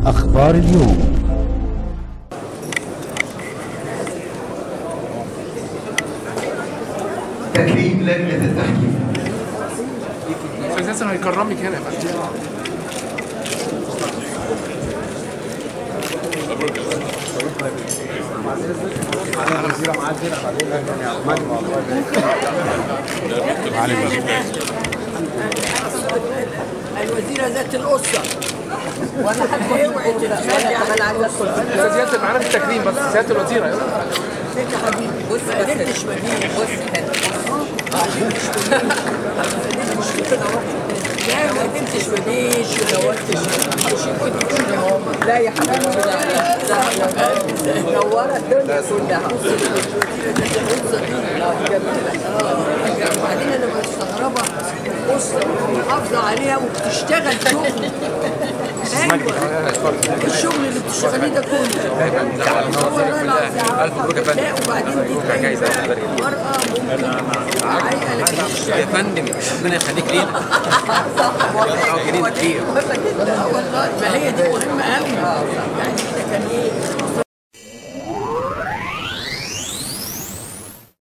أخبار اليوم تكريم لجنة التحكيم اساسا هيكرمك هنا يا فندم الوزيرة ذات الأسرة وأنا حتى اوعي تتخانق أنا عايزة أدخل في يا سياده معانا في التكريم بس سياده الوزيره يلا. البيت يا حبيبي بص ما قدرتش مدينة بص لا ما قدرتش مديش ولا قلتش لا يا حبيبي لا نورت الدنيا كلها وبعدين انا مستغربه بص محافظه عليها وبتشتغل شغل ايوه الشغل اللي بتشتغليه ده كله والله العظيم ألف مبروك يا فندم. لا وبعدين دي مبروك على جايزة. تاني المرأة ممكن عايقة لكن يا فندم ربنا يخليك لينا صح والله أو جنيه كتير. مهمة جدا والله ما هي دي مهمة قوي